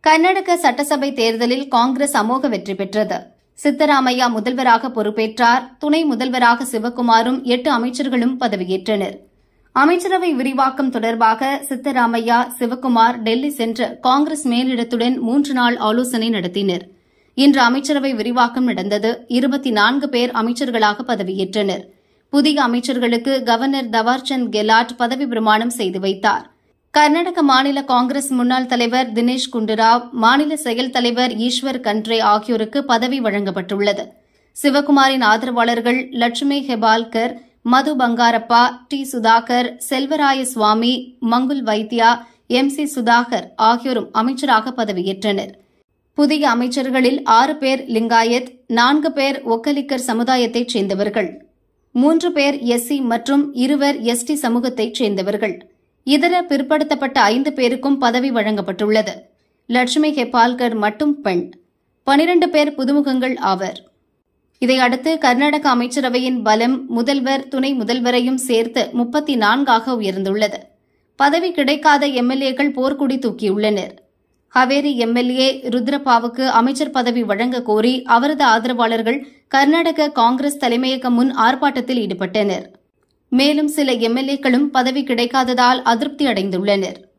கர்நாடக சட்டசபை தேர்தலில் காங்கிரஸ் அமோக வெற்றி பெற்றது சித்தராமையா முதல்வராக பொறுப்பேற்றார் துணை முதல்வராக சிவக்குமாரும் எட்டு அமைச்சர்களும் பதவியேற்றனர் அமைச்சரவை விரிவாக்கம் தொடர்பாக சித்தராமையா சிவக்குமார் டெல்லி சென்று காங்கிரஸ் மேலிடத்துடன் மூன்று நாள் ஆலோசனை நடத்தினர் இன்று அமைச்சரவை விரிவாக்கம் நடந்தது இருபத்தி நான்கு பேர் அமைச்சர்களாக பதவியேற்றனர் புதிய அமைச்சர்களுக்கு கவர்னர் தவார்சந்த் கெலாட் பதவி பிரமாணம் செய்து வைத்தார் கர்நாடக மாநில காங்கிரஸ் முன்னாள் தலைவர் தினேஷ் குண்டுராவ் மாநில செயல் தலைவர் ஈஸ்வர் கண்ட்ரே ஆகியோருக்கு பதவி வழங்கப்பட்டுள்ளது சிவகுமாரின் ஆதரவாளர்கள் Lakshmi Hebbalkar Madhu Bangarappa D Sudhakar Selvaraya Swamy Mankal Vaidya M C Sudhakar ஆகியோரும் அமைச்சராக பதவியேற்றனர் புதிய அமைச்சர்களில் ஆறு பேர் லிங்காயத் நான்கு பேர் ஒக்கலிக்கர் சமுதாயத்தைச் சேர்ந்தவர்கள் மூன்று பேர் எஸ்சி மற்றும் இருவர் எஸ்டி சமூகத்தைச் சேர்ந்தவர்கள் இதர பிற்படுத்தப்பட்ட ஐந்து பேருக்கும் பதவி வழங்கப்பட்டுள்ளது லட்சுமி ஹெப்பால்கர் மட்டும் பெண் பனிரண்டு பேர் புதுமுகங்கள் ஆவர் இதையடுத்து கர்நாடக அமைச்சரவையின் பலம் முதல்வர் துணை முதல்வரையும் சேர்த்து முப்பத்தி நான்காக உயர்ந்துள்ளது பதவி கிடைக்காத எம்எல்ஏக்கள் போர்க்குடி தூக்கியுள்ளனர் ஹவேரி எம்எல்ஏ ருத்ரப்பாவுக்கு அமைச்சர் பதவி வழங்க கோரி அவரது ஆதரவாளர்கள் கர்நாடக காங்கிரஸ் தலைமையகம் முன் ஆர்ப்பாட்டத்தில் ஈடுபட்டனர் மேலும் சில எம்எல்ஏக்களும் பதவி கிடைக்காததால் அதிருப்தி அடைந்துள்ளனா்